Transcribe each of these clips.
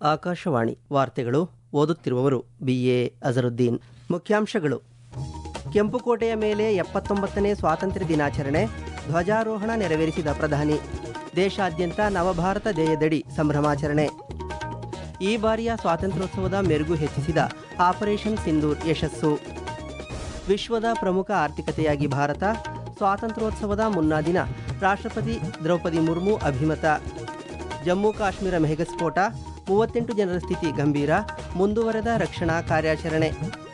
ಆಕಾಶವಾಣಿ ವಾರ್ತೆಗಳು ಓದುತ್ತಿರುವವರು ಬಿಎ ಅಜರುದ್ದೀನ್ ಮುಖ್ಯಾಂಶಗಳು ಕೆಂಪುಕೋಟೆಯ ಮೇಲೆ ಎಪ್ಪತ್ತೊಂಬತ್ತನೇ ಸ್ವಾತಂತ್ರ್ಯ ದಿನಾಚರಣೆ ಧ್ವಜಾರೋಹಣ ನೆರವೇರಿಸಿದ ಪ್ರಧಾನಿ ದೇಶಾದ್ಯಂತ ನವಭಾರತ ಧ್ಯೇಯದಡಿ ಸಂಭ್ರಮಾಚರಣೆ ಈ ಬಾರಿಯ ಸ್ವಾತಂತ್ರ್ಯೋತ್ಸವದ ಮೆರುಗು ಹೆಚ್ಚಿಸಿದ ಆಪರೇಷನ್ ಸಿಂಧೂರ್ ಯಶಸ್ಸು ವಿಶ್ವದ ಪ್ರಮುಖ ಆರ್ಥಿಕತೆಯಾಗಿ ಭಾರತ ಸ್ವಾತಂತ್ರ್ಯೋತ್ಸವದ ಮುನ್ನಾ ದಿನ ರಾಷ್ಟ್ರಪತಿ ದ್ರೌಪದಿ ಮುರ್ಮು ಅಭಿಮತ ಜಮ್ಮು ಕಾಶ್ಮೀರ ಮೇಘಸ್ಫೋಟ ಮೂವತ್ತೆಂಟು ಜನರ ಸ್ಥಿತಿ ಗಂಭೀರ ಮುಂದುವರೆದ ರಕ್ಷಣಾ ಕಾರ್ಯಾಚರಣೆ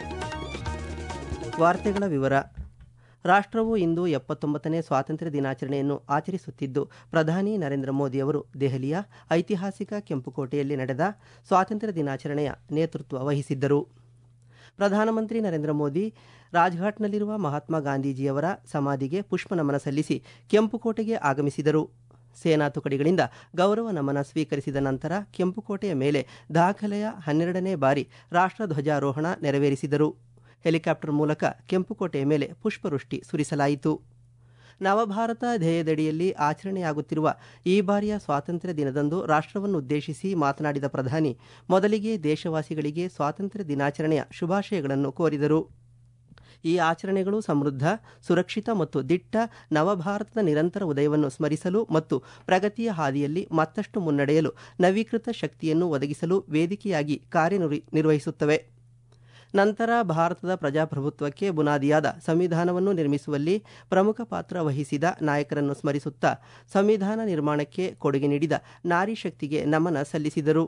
ವಾರ್ತೆಗಳ ವಿವರ ರಾಷ್ಟ್ರವು ಇಂದು ಎಪ್ಪತ್ತೊಂಬತ್ತನೇ ಸ್ವಾತಂತ್ರ್ಯ ದಿನಾಚರಣೆಯನ್ನು ಆಚರಿಸುತ್ತಿದ್ದು ಪ್ರಧಾನಿ ನರೇಂದ್ರ ಮೋದಿ ಅವರು ದೆಹಲಿಯ ಐತಿಹಾಸಿಕ ಕೆಂಪುಕೋಟೆಯಲ್ಲಿ ನಡೆದ ಸ್ವಾತಂತ್ರ್ಯ ದಿನಾಚರಣೆಯ ನೇತೃತ್ವ ವಹಿಸಿದ್ದರು ಪ್ರಧಾನಮಂತ್ರಿ ನರೇಂದ್ರ ಮೋದಿ ರಾಜ್ಘಾಟ್ನಲ್ಲಿರುವ ಮಹಾತ್ಮ ಗಾಂಧೀಜಿಯವರ ಸಮಾಧಿಗೆ ಪುಷ್ಪನಮನ ಸಲ್ಲಿಸಿ ಕೆಂಪುಕೋಟೆಗೆ ಆಗಮಿಸಿದರು ಸೇನಾ ತುಕಡಿಗಳಿಂದ ಗೌರವ ನಮನ ಸ್ವೀಕರಿಸಿದ ನಂತರ ಕೆಂಪುಕೋಟೆಯ ಮೇಲೆ ದಾಖಲೆಯ ಹನ್ನೆರಡನೇ ಬಾರಿ ರಾಷ್ಟ್ರಧ್ವಜಾರೋಹಣ ನೆರವೇರಿಸಿದರು ಹೆಲಿಕಾಪ್ಟರ್ ಮೂಲಕ ಕೆಂಪುಕೋಟೆಯ ಮೇಲೆ ಪುಷ್ಪವೃಷ್ಟಿ ಸುರಿಸಲಾಯಿತು ನವಭಾರತ ಧ್ಯೇಯದಡಿಯಲ್ಲಿ ಆಚರಣೆಯಾಗುತ್ತಿರುವ ಈ ಬಾರಿಯ ಸ್ವಾತಂತ್ರ್ಯ ದಿನದಂದು ರಾಷ್ಟ್ರವನ್ನುದ್ದೇಶಿಸಿ ಮಾತನಾಡಿದ ಪ್ರಧಾನಿ ಮೊದಲಿಗೆ ದೇಶವಾಸಿಗಳಿಗೆ ಸ್ವಾತಂತ್ರ್ಯ ದಿನಾಚರಣೆಯ ಶುಭಾಶಯಗಳನ್ನು ಕೋರಿದರು ಈ ಆಚರಣೆಗಳು ಸಮೃದ್ಧ ಸುರಕ್ಷಿತ ಮತ್ತು ದಿಟ್ಟ ನವಭಾರತದ ನಿರಂತರ ಉದಯವನ್ನು ಸ್ಮರಿಸಲು ಮತ್ತು ಪ್ರಗತಿಯ ಹಾದಿಯಲ್ಲಿ ಮತ್ತಷ್ಟು ಮುನ್ನಡೆಯಲು ನವೀಕೃತ ಶಕ್ತಿಯನ್ನು ಒದಗಿಸಲು ವೇದಿಕೆಯಾಗಿ ಕಾರ್ಯನಿರ್ವ ನಿರ್ವಹಿಸುತ್ತವೆ ನಂತರ ಭಾರತದ ಪ್ರಜಾಪ್ರಭುತ್ವಕ್ಕೆ ಬುನಾದಿಯಾದ ಸಂವಿಧಾನವನ್ನು ನಿರ್ಮಿಸುವಲ್ಲಿ ಪ್ರಮುಖ ಪಾತ್ರ ವಹಿಸಿದ ನಾಯಕರನ್ನು ಸ್ಮರಿಸುತ್ತಾ ಸಂವಿಧಾನ ನಿರ್ಮಾಣಕ್ಕೆ ಕೊಡುಗೆ ನೀಡಿದ ನಾರಿ ಶಕ್ತಿಗೆ ನಮನ ಸಲ್ಲಿಸಿದರು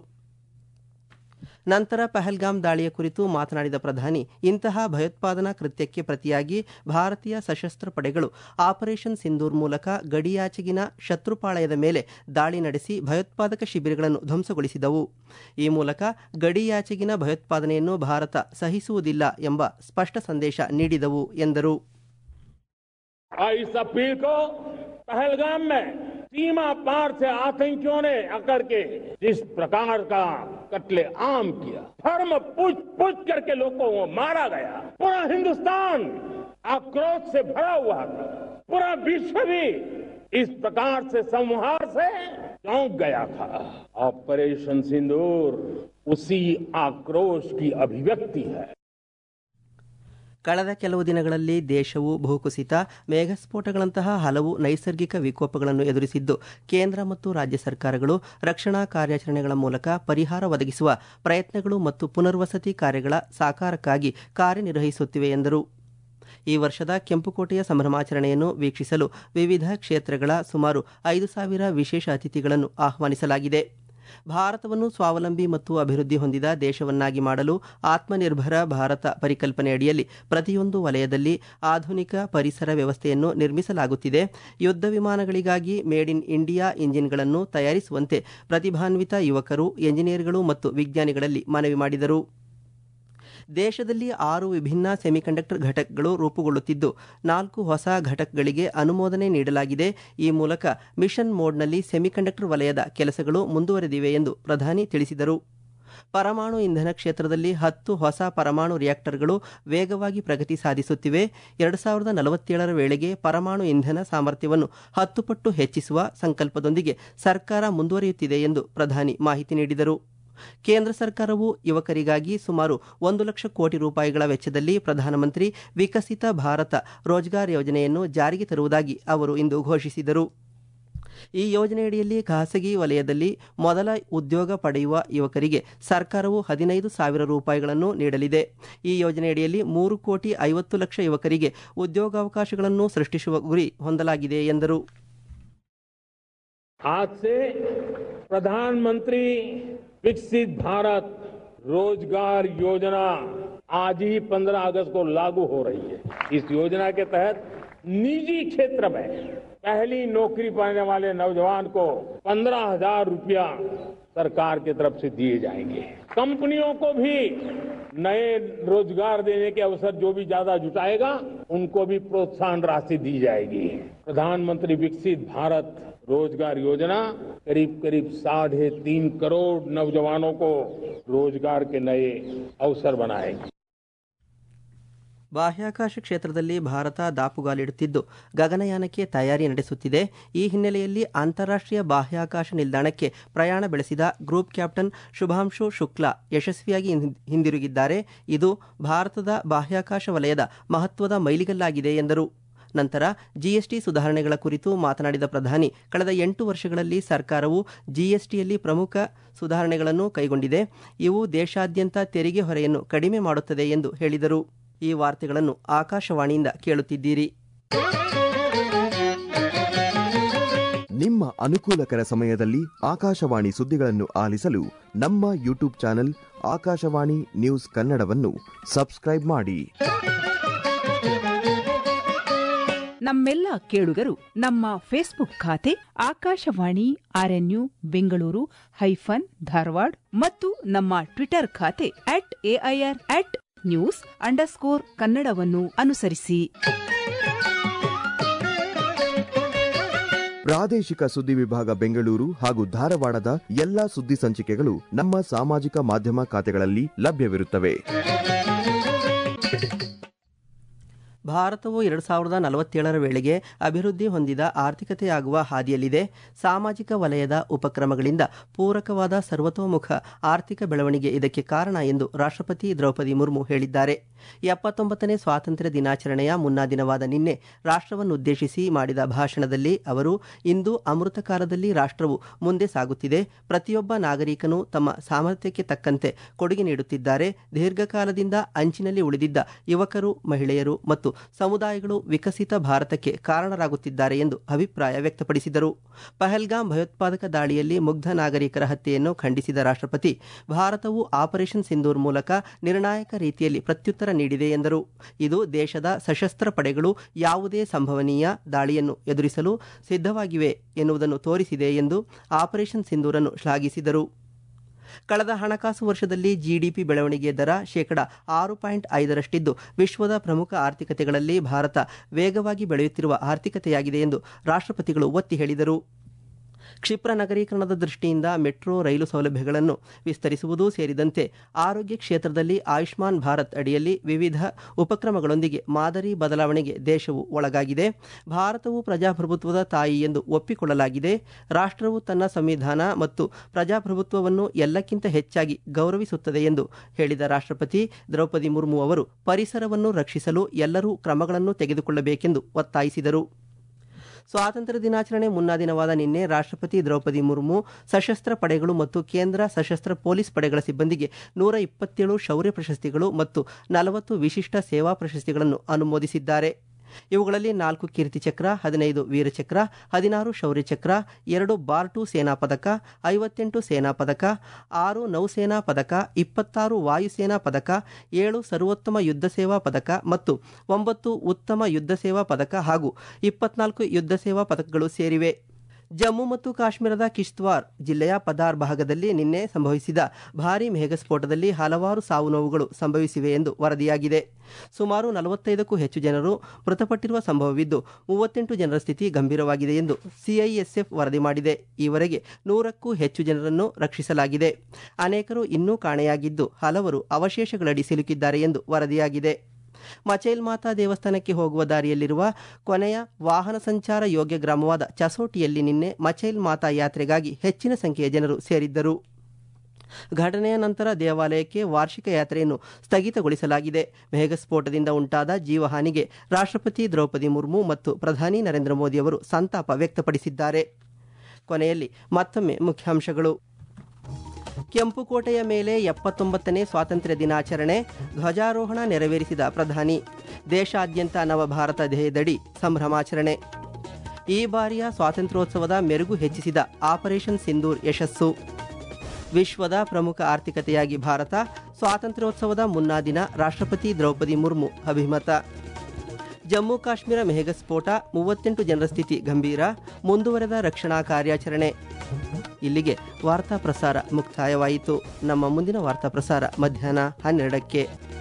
ನಂತರ ಪಹಲ್ಗಾಮ್ ದಾಳಿಯ ಕುರಿತು ಮಾತನಾಡಿದ ಪ್ರಧಾನಿ ಇಂತಹ ಭಯೋತ್ಪಾದನಾ ಕೃತ್ಯಕ್ಕೆ ಪ್ರತಿಯಾಗಿ ಭಾರತೀಯ ಸಶಸ್ತ್ರ ಪಡೆಗಳು ಆಪರೇಷನ್ ಸಿಂಧೂರ್ ಮೂಲಕ ಗಡಿಯಾಚೆಗಿನ ಶತ್ರುಪಾಳಯದ ಮೇಲೆ ದಾಳಿ ನಡೆಸಿ ಭಯೋತ್ಪಾದಕ ಶಿಬಿರಗಳನ್ನು ಧ್ವಂಸಗೊಳಿಸಿದವು ಈ ಮೂಲಕ ಗಡಿಯಾಚೆಗಿನ ಭಯೋತ್ಪಾದನೆಯನ್ನು ಭಾರತ ಸಹಿಸುವುದಿಲ್ಲ ಎಂಬ ಸ್ಪಷ್ಟ ಸಂದೇಶ ನೀಡಿದವು ಎಂದರು इस अपील को पहलगाम में सीमा पार से आतंकियों ने आकर के जिस प्रकार का कत्ले आम किया धर्म पूछ पूछ करके लोगों को मारा गया पूरा हिंदुस्तान आक्रोश से भरा हुआ था पूरा विश्व भी इस प्रकार से संहार से चौंक गया था ऑपरेशन सिंदूर उसी आक्रोश की अभिव्यक्ति है ಕಳೆದ ಕೆಲವು ದಿನಗಳಲ್ಲಿ ದೇಶವು ಭೂಕುಸಿತ ಮೇಘಸ್ಫೋಟಗಳಂತಹ ಹಲವು ನೈಸರ್ಗಿಕ ವಿಕೋಪಗಳನ್ನು ಎದುರಿಸಿದ್ದು ಕೇಂದ್ರ ಮತ್ತು ರಾಜ್ಯ ಸರ್ಕಾರಗಳು ರಕ್ಷಣಾ ಕಾರ್ಯಾಚರಣೆಗಳ ಮೂಲಕ ಪರಿಹಾರ ಒದಗಿಸುವ ಪ್ರಯತ್ನಗಳು ಮತ್ತು ಪುನರ್ವಸತಿ ಕಾರ್ಯಗಳ ಸಾಕಾರಕ್ಕಾಗಿ ಕಾರ್ಯನಿರ್ವಹಿಸುತ್ತಿವೆ ಎಂದರು ಈ ವರ್ಷದ ಕೆಂಪುಕೋಟೆಯ ಸಂಭ್ರಮಾಚರಣೆಯನ್ನು ವೀಕ್ಷಿಸಲು ವಿವಿಧ ಕ್ಷೇತ್ರಗಳ ಸುಮಾರು ಐದು ಸಾವಿರ ವಿಶೇಷ ಅತಿಥಿಗಳನ್ನು ಆಹ್ವಾನಿಸಲಾಗಿದೆ ಭಾರತವನ್ನು ಸ್ವಾವಲಂಬಿ ಮತ್ತು ಅಭಿವೃದ್ಧಿ ಹೊಂದಿದ ದೇಶವನ್ನಾಗಿ ಮಾಡಲು ಆತ್ಮನಿರ್ಭರ ಭಾರತ ಪರಿಕಲ್ಪನೆಯಡಿಯಲ್ಲಿ ಪ್ರತಿಯೊಂದು ವಲಯದಲ್ಲಿ ಆಧುನಿಕ ಪರಿಸರ ವ್ಯವಸ್ಥೆಯನ್ನು ನಿರ್ಮಿಸಲಾಗುತ್ತಿದೆ ಯುದ್ಧ ವಿಮಾನಗಳಿಗಾಗಿ ಮೇಡ್ ಇನ್ ಇಂಡಿಯಾ ಇಂಜಿನ್ಗಳನ್ನು ತಯಾರಿಸುವಂತೆ ಪ್ರತಿಭಾನ್ವಿತ ಯುವಕರು ಎಂಜಿನಿಯರ್ಗಳು ಮತ್ತು ವಿಜ್ಞಾನಿಗಳಲ್ಲಿ ಮನವಿ ಮಾಡಿದರು ದೇಶದಲ್ಲಿ ಆರು ವಿಭಿನ್ನ ಸೆಮಿಕಂಡಕ್ಟರ್ ಘಟಕಗಳು ರೂಪುಗೊಳ್ಳುತ್ತಿದ್ದು ನಾಲ್ಕು ಹೊಸ ಘಟಕಗಳಿಗೆ ಅನುಮೋದನೆ ನೀಡಲಾಗಿದೆ ಈ ಮೂಲಕ ಮಿಷನ್ ಮೋಡ್ನಲ್ಲಿ ಸೆಮಿಕಂಡಕ್ಟರ್ ವಲಯದ ಕೆಲಸಗಳು ಮುಂದುವರೆದಿವೆ ಎಂದು ಪ್ರಧಾನಿ ತಿಳಿಸಿದರು ಪರಮಾಣು ಇಂಧನ ಕ್ಷೇತ್ರದಲ್ಲಿ ಹತ್ತು ಹೊಸ ಪರಮಾಣು ರಿಯಾಕ್ಟರ್ಗಳು ವೇಗವಾಗಿ ಪ್ರಗತಿ ಸಾಧಿಸುತ್ತಿವೆ ಎರಡು ಸಾವಿರದ ನಲವತ್ತೇಳರ ವೇಳೆಗೆ ಪರಮಾಣು ಇಂಧನ ಸಾಮರ್ಥ್ಯವನ್ನು ಹತ್ತು ಪಟ್ಟು ಹೆಚ್ಚಿಸುವ ಸಂಕಲ್ಪದೊಂದಿಗೆ ಸರ್ಕಾರ ಮುಂದುವರಿಯುತ್ತಿದೆ ಎಂದು ಪ್ರಧಾನಿ ಮಾಹಿತಿ ನೀಡಿದರು ಕೇಂದ್ರ ಸರ್ಕಾರವು ಯುವಕರಿಗಾಗಿ ಸುಮಾರು ಒಂದು ಲಕ್ಷ ಕೋಟಿ ರೂಪಾಯಿಗಳ ವೆಚ್ಚದಲ್ಲಿ ಪ್ರಧಾನಮಂತ್ರಿ ವಿಕಸಿತ ಭಾರತ ರೋಜ್ಗಾರ್ ಯೋಜನೆಯನ್ನು ಜಾರಿಗೆ ತರುವುದಾಗಿ ಅವರು ಇಂದು ಘೋಷಿಸಿದರು ಈ ಯೋಜನೆಯಡಿಯಲ್ಲಿ ಖಾಸಗಿ ವಲಯದಲ್ಲಿ ಮೊದಲ ಉದ್ಯೋಗ ಪಡೆಯುವ ಯುವಕರಿಗೆ ಸರ್ಕಾರವು ಹದಿನೈದು ಸಾವಿರ ರೂಪಾಯಿಗಳನ್ನು ನೀಡಲಿದೆ ಈ ಯೋಜನೆಯಡಿಯಲ್ಲಿ ಮೂರು ಕೋಟಿ ಐವತ್ತು ಲಕ್ಷ ಯುವಕರಿಗೆ ಉದ್ಯೋಗಾವಕಾಶಗಳನ್ನು ಸೃಷ್ಟಿಸುವ ಗುರಿ ಹೊಂದಲಾಗಿದೆ ಎಂದರು आज से प्रधानमंत्री विकसित भारत रोजगार योजना आज ही 15 अगस्त को लागू हो रही है इस योजना के तहत निजी क्षेत्र में पहली नौकरी पाने वाले नौजवान को पंद्रह हजार रुपया सरकार की तरफ से दिए जाएंगे कंपनियों को भी नए रोजगार देने के अवसर जो भी ज्यादा जुटाएगा उनको भी प्रोत्साहन राशि दी जाएगी प्रधानमंत्री विकसित भारत रोजगार योजना करीब करीब साढ़े तीन करोड़ नौजवानों को रोजगार के नए अवसर बनाएगी ಬಾಹ್ಯಾಕಾಶ ಕ್ಷೇತ್ರದಲ್ಲಿ ಭಾರತ ದಾಪುಗಾಲಿಡುತ್ತಿದ್ದು ಗಗನಯಾನಕ್ಕೆ ತಯಾರಿ ನಡೆಸುತ್ತಿದೆ ಈ ಹಿನ್ನೆಲೆಯಲ್ಲಿ ಅಂತಾರಾಷ್ಟ್ರೀಯ ಬಾಹ್ಯಾಕಾಶ ನಿಲ್ದಾಣಕ್ಕೆ ಪ್ರಯಾಣ ಬೆಳೆಸಿದ ಗ್ರೂಪ್ ಕ್ಯಾಪ್ಟನ್ ಶುಭಾಂಶು ಶುಕ್ಲಾ ಯಶಸ್ವಿಯಾಗಿ ಹಿಂದಿರುಗಿದ್ದಾರೆ ಇದು ಭಾರತದ ಬಾಹ್ಯಾಕಾಶ ವಲಯದ ಮಹತ್ವದ ಮೈಲಿಗಲ್ಲಾಗಿದೆ ಎಂದರು ನಂತರ ಜಿಎಸ್ಟಿ ಸುಧಾರಣೆಗಳ ಕುರಿತು ಮಾತನಾಡಿದ ಪ್ರಧಾನಿ ಕಳೆದ ಎಂಟು ವರ್ಷಗಳಲ್ಲಿ ಸರ್ಕಾರವು ಜಿಎಸ್ಟಿಯಲ್ಲಿ ಪ್ರಮುಖ ಸುಧಾರಣೆಗಳನ್ನು ಕೈಗೊಂಡಿದೆ ಇವು ದೇಶಾದ್ಯಂತ ತೆರಿಗೆ ಹೊರೆಯನ್ನು ಕಡಿಮೆ ಮಾಡುತ್ತದೆ ಎಂದು ಹೇಳಿದರು ಈ ವಾರ್ತೆಗಳನ್ನು ಆಕಾಶವಾಣಿಯಿಂದ ಕೇಳುತ್ತಿದ್ದೀರಿ ನಿಮ್ಮ ಅನುಕೂಲಕರ ಸಮಯದಲ್ಲಿ ಆಕಾಶವಾಣಿ ಸುದ್ದಿಗಳನ್ನು ಆಲಿಸಲು ನಮ್ಮ ಯೂಟ್ಯೂಬ್ ಚಾನೆಲ್ ಆಕಾಶವಾಣಿ ನ್ಯೂಸ್ ಕನ್ನಡವನ್ನು ಸಬ್ಸ್ಕ್ರೈಬ್ ಮಾಡಿ ನಮ್ಮೆಲ್ಲ ಕೇಳುಗರು ನಮ್ಮ ಫೇಸ್ಬುಕ್ ಖಾತೆ ಆಕಾಶವಾಣಿ ಆರ್ಎನ್ಯು ಬೆಂಗಳೂರು ಹೈಫನ್ ಧಾರವಾಡ ಮತ್ತು ನಮ್ಮ ಟ್ವಿಟರ್ ಖಾತೆ at AIR at news underscore ಕನ್ನಡವನ್ನು ಅನುಸರಿಸಿ ಪ್ರಾದೇಶಿಕ ಸುದ್ದಿ ವಿಭಾಗ ಬೆಂಗಳೂರು ಹಾಗೂ ಧಾರವಾಡದ ಎಲ್ಲಾ ಸುದ್ದಿ ಸಂಚಿಕೆಗಳು ನಮ್ಮ ಸಾಮಾಜಿಕ ಮಾಧ್ಯಮ ಖಾತೆಗಳಲ್ಲಿ ಲಭ್ಯವಿರುತ್ತವೆ ಭಾರತವು ಎರಡು ಸಾವಿರದ ನಲವತ್ತೇಳರ ವೇಳೆಗೆ ಅಭಿವೃದ್ಧಿ ಹೊಂದಿದ ಆರ್ಥಿಕತೆಯಾಗುವ ಹಾದಿಯಲ್ಲಿದೆ ಸಾಮಾಜಿಕ ವಲಯದ ಉಪಕ್ರಮಗಳಿಂದ ಪೂರಕವಾದ ಸರ್ವತೋಮುಖ ಆರ್ಥಿಕ ಬೆಳವಣಿಗೆ ಇದಕ್ಕೆ ಕಾರಣ ಎಂದು ರಾಷ್ಟ್ರಪತಿ ದ್ರೌಪದಿ ಮುರ್ಮು ಹೇಳಿದ್ದಾರೆ ಎಪ್ಪತ್ತೊಂಬತ್ತನೇ ಸ್ವಾತಂತ್ರ್ಯ ದಿನಾಚರಣೆಯ ಮುನ್ನಾ ದಿನವಾದ ನಿನ್ನೆ ರಾಷ್ಟ್ರವನ್ನುದ್ದೇಶಿಸಿ ಮಾಡಿದ ಭಾಷಣದಲ್ಲಿ ಅವರು ಇಂದು ಅಮೃತ ಕಾಲದಲ್ಲಿ ರಾಷ್ಟ್ರವು ಮುಂದೆ ಸಾಗುತ್ತಿದೆ ಪ್ರತಿಯೊಬ್ಬ ನಾಗರಿಕನು ತಮ್ಮ ಸಾಮರ್ಥ್ಯಕ್ಕೆ ತಕ್ಕಂತೆ ಕೊಡುಗೆ ನೀಡುತ್ತಿದ್ದಾರೆ ದೀರ್ಘಕಾಲದಿಂದ ಅಂಚಿನಲ್ಲಿ ಉಳಿದಿದ್ದ ಯುವಕರು ಮಹಿಳೆಯರು ಮತ್ತು ಸಮುದಾಯಗಳು ವಿಕಸಿತ ಭಾರತಕ್ಕೆ ಕಾರಣರಾಗುತ್ತಿದ್ದಾರೆ ಎಂದು ಅಭಿಪ್ರಾಯ ವ್ಯಕ್ತಪಡಿಸಿದರು ಪಹಲ್ಗಾಮ್ ಭಯೋತ್ಪಾದಕ ದಾಳಿಯಲ್ಲಿ ಮುಗ್ಧ ನಾಗರಿಕರ ಹತ್ಯೆಯನ್ನು ಖಂಡಿಸಿದ ರಾಷ್ಟ್ರಪತಿ ಭಾರತವು ಆಪರೇಷನ್ ಸಿಂಧೂರ್ ಮೂಲಕ ನಿರ್ಣಾಯಕ ರೀತಿಯಲ್ಲಿ ಪ್ರತ್ಯುತ್ತರ ನೀಡಿದೆ ಎಂದರು ಇದು ದೇಶದ ಸಶಸ್ತ್ರ ಪಡೆಗಳು ಯಾವುದೇ ಸಂಭವನೀಯ ದಾಳಿಯನ್ನು ಎದುರಿಸಲು ಸಿದ್ಧವಾಗಿವೆ ಎನ್ನುವುದನ್ನು ತೋರಿಸಿದೆ ಎಂದು ಆಪರೇಷನ್ ಸಿಂಧೂರನ್ನು ಶ್ಲಾಘಿಸಿದರು ಕಳೆದ ಹಣಕಾಸು ವರ್ಷದಲ್ಲಿ ಜಿಡಿಪಿ ಬೆಳವಣಿಗೆ ದರ ಶೇಕಡ ಆರು ಪಾಯಿಂಟ್ ಐದರಷ್ಟಿದ್ದು ವಿಶ್ವದ ಪ್ರಮುಖ ಆರ್ಥಿಕತೆಗಳಲ್ಲಿ ಭಾರತ ವೇಗವಾಗಿ ಬೆಳೆಯುತ್ತಿರುವ ಆರ್ಥಿಕತೆಯಾಗಿದೆ ಎಂದು ರಾಷ್ಟ್ರಪತಿಗಳು ಒತ್ತಿ ಹೇಳಿದರು ಕ್ಷಿಪ್ರ ನಗರೀಕರಣದ ದೃಷ್ಟಿಯಿಂದ ಮೆಟ್ರೋ ರೈಲು ಸೌಲಭ್ಯಗಳನ್ನು ವಿಸ್ತರಿಸುವುದು ಸೇರಿದಂತೆ ಆರೋಗ್ಯ ಕ್ಷೇತ್ರದಲ್ಲಿ ಆಯುಷ್ಮಾನ್ ಭಾರತ್ ಅಡಿಯಲ್ಲಿ ವಿವಿಧ ಉಪಕ್ರಮಗಳೊಂದಿಗೆ ಮಾದರಿ ಬದಲಾವಣೆಗೆ ದೇಶವು ಒಳಗಾಗಿದೆ ಭಾರತವು ಪ್ರಜಾಪ್ರಭುತ್ವದ ತಾಯಿ ಎಂದು ಒಪ್ಪಿಕೊಳ್ಳಲಾಗಿದೆ ರಾಷ್ಟ್ರವು ತನ್ನ ಸಂವಿಧಾನ ಮತ್ತು ಪ್ರಜಾಪ್ರಭುತ್ವವನ್ನು ಎಲ್ಲಕ್ಕಿಂತ ಹೆಚ್ಚಾಗಿ ಗೌರವಿಸುತ್ತದೆ ಎಂದು ಹೇಳಿದ ರಾಷ್ಟ್ರಪತಿ ದ್ರೌಪದಿ ಮುರ್ಮು ಅವರು ಪರಿಸರವನ್ನು ರಕ್ಷಿಸಲು ಎಲ್ಲರೂ ಕ್ರಮಗಳನ್ನು ತೆಗೆದುಕೊಳ್ಳಬೇಕೆಂದು ಒತ್ತಾಯಿಸಿದರು ಸ್ವಾತಂತ್ರ್ಯ ದಿನಾಚರಣೆ ಮುನ್ನಾ ದಿನವಾದ ನಿನ್ನೆ ರಾಷ್ಟ್ರಪತಿ ದ್ರೌಪದಿ ಮುರ್ಮು ಸಶಸ್ತ್ರ ಪಡೆಗಳು ಮತ್ತು ಕೇಂದ್ರ ಸಶಸ್ತ್ರ ಪೊಲೀಸ್ ಪಡೆಗಳ ಸಿಬ್ಬಂದಿಗೆ ನೂರ ಇಪ್ಪತ್ತೇಳು ಶೌರ್ಯ ಪ್ರಶಸ್ತಿಗಳು ಮತ್ತು ನಲವತ್ತು ವಿಶಿಷ್ಟ ಸೇವಾ ಪ್ರಶಸ್ತಿಗಳನ್ನು ಅನುಮೋದಿಸಿದ್ದಾರೆ ಇವುಗಳಲ್ಲಿ ನಾಲ್ಕು ಕೀರ್ತಿ ಚಕ್ರ ಹದಿನೈದು ವೀರಚಕ್ರ ಹದಿನಾರು ಶೌರ್ಯ ಚಕ್ರ ಎರಡು ಬಾರ್ ಟು ಸೇನಾ ಪದಕ ಐವತ್ತೆಂಟು ಸೇನಾ ಪದಕ ಆರು ನೌಸೇನಾ ಪದಕ ಇಪ್ಪತ್ತಾರು ವಾಯುಸೇನಾ ಪದಕ ಏಳು ಸರ್ವೋತ್ತಮ ಯುದ್ಧ ಸೇವಾ ಪದಕ ಮತ್ತು ಒಂಬತ್ತು ಉತ್ತಮ ಯುದ್ಧ ಸೇವಾ ಪದಕ ಹಾಗೂ ಇಪ್ಪತ್ನಾಲ್ಕು ಯುದ್ಧ ಸೇವಾ ಪದಕಗಳು ಸೇರಿವೆ ಜಮ್ಮು ಮತ್ತು ಕಾಶ್ಮೀರದ ಕಿಶ್ತ್ವಾರ್ ಜಿಲ್ಲೆಯ ಪದಾರ್ ಭಾಗದಲ್ಲಿ ನಿನ್ನೆ ಸಂಭವಿಸಿದ ಭಾರೀ ಮೇಘಸ್ಫೋಟದಲ್ಲಿ ಹಲವಾರು ಸಾವು ನೋವುಗಳು ಸಂಭವಿಸಿವೆ ಎಂದು ವರದಿಯಾಗಿದೆ ಸುಮಾರು ನಲವತ್ತೈದಕ್ಕೂ ಹೆಚ್ಚು ಜನರು ಮೃತಪಟ್ಟಿರುವ ಸಂಭವವಿದ್ದು ಮೂವತ್ತೆಂಟು ಜನರ ಸ್ಥಿತಿ ಗಂಭೀರವಾಗಿದೆ ಎಂದು ಸಿಐಎಸ್ಎಫ್ ವರದಿ ಮಾಡಿದೆ ಈವರೆಗೆ ನೂರಕ್ಕೂ ಹೆಚ್ಚು ಜನರನ್ನು ರಕ್ಷಿಸಲಾಗಿದೆ ಅನೇಕರು ಇನ್ನೂ ಕಾಣೆಯಾಗಿದ್ದು ಹಲವರು ಅವಶೇಷಗಳಡಿ ಸಿಲುಕಿದ್ದಾರೆ ಎಂದು ವರದಿಯಾಗಿದೆ ಮಚೈಲ್ ಮಾತಾ ದೇವಸ್ಥಾನಕ್ಕೆ ಹೋಗುವ ದಾರಿಯಲ್ಲಿರುವ ಕೊನೆಯ ವಾಹನ ಸಂಚಾರ ಯೋಗ್ಯ ಗ್ರಾಮವಾದ ಚಸೋಟಿಯಲ್ಲಿ ನಿನ್ನೆ ಮಚೈಲ್ ಮಾತಾ ಯಾತ್ರೆಗಾಗಿ ಹೆಚ್ಚಿನ ಸಂಖ್ಯೆಯ ಜನರು ಸೇರಿದ್ದರು ಘಟನೆಯ ನಂತರ ದೇವಾಲಯಕ್ಕೆ ವಾರ್ಷಿಕ ಯಾತ್ರೆಯನ್ನು ಸ್ಥಗಿತಗೊಳಿಸಲಾಗಿದೆ ಮೇಘಸ್ಫೋಟದಿಂದ ಉಂಟಾದ ಜೀವಹಾನಿಗೆ ರಾಷ್ಟ್ರಪತಿ ದ್ರೌಪದಿ ಮುರ್ಮು ಮತ್ತು ಪ್ರಧಾನಿ ನರೇಂದ್ರ ಮೋದಿ ಅವರು ಸಂತಾಪ ವ್ಯಕ್ತಪಡಿಸಿದ್ದಾರೆ ಕೊನೆಯಲ್ಲಿ ಮತ್ತೊಮ್ಮೆ ಮುಖ್ಯಾಂಶಗಳು ಕೆಂಪುಕೋಟೆಯ ಮೇಲೆ ಎಪ್ಪತ್ತೊಂಬತ್ತನೇ ಸ್ವಾತಂತ್ರ್ಯ ದಿನಾಚರಣೆ ಧ್ವಜಾರೋಹಣ ನೆರವೇರಿಸಿದ ಪ್ರಧಾನಿ ದೇಶಾದ್ಯಂತ ನವಭಾರತ ಧ್ಯೇಯದಡಿ ಸಂಭ್ರಮಾಚರಣೆ ಈ ಬಾರಿಯ ಸ್ವಾತಂತ್ರ್ಯೋತ್ಸವದ ಮೆರುಗು ಹೆಚ್ಚಿಸಿದ ಆಪರೇಷನ್ ಸಿಂಧೂರ್ ಯಶಸ್ಸು ವಿಶ್ವದ ಪ್ರಮುಖ ಆರ್ಥಿಕತೆಯಾಗಿ ಭಾರತ ಸ್ವಾತಂತ್ರ್ಯೋತ್ಸವದ ಮುನ್ನಾ ದಿನ ರಾಷ್ಟ್ರಪತಿ ದ್ರೌಪದಿ ಮುರ್ಮು ಅಭಿಮತ ಜಮ್ಮು ಕಾಶ್ಮೀರ ಮೇಘಸ್ಫೋಟ ಮೂವತ್ತೆಂಟು ಜನರ ಸ್ಥಿತಿ ಗಂಭೀರ ಮುಂದುವರೆದ ರಕ್ಷಣಾ ಕಾರ್ಯಾಚರಣೆ ಇಲ್ಲಿಗೆ ವಾರ್ತಾ ಪ್ರಸಾರ ಮುಕ್ತಾಯವಾಯಿತು ನಮ್ಮ ಮುಂದಿನ ವಾರ್ತಾ ಪ್ರಸಾರ ಮಧ್ಯಾಹ್ನ ಹನ್ನೆರಡಕ್ಕೆ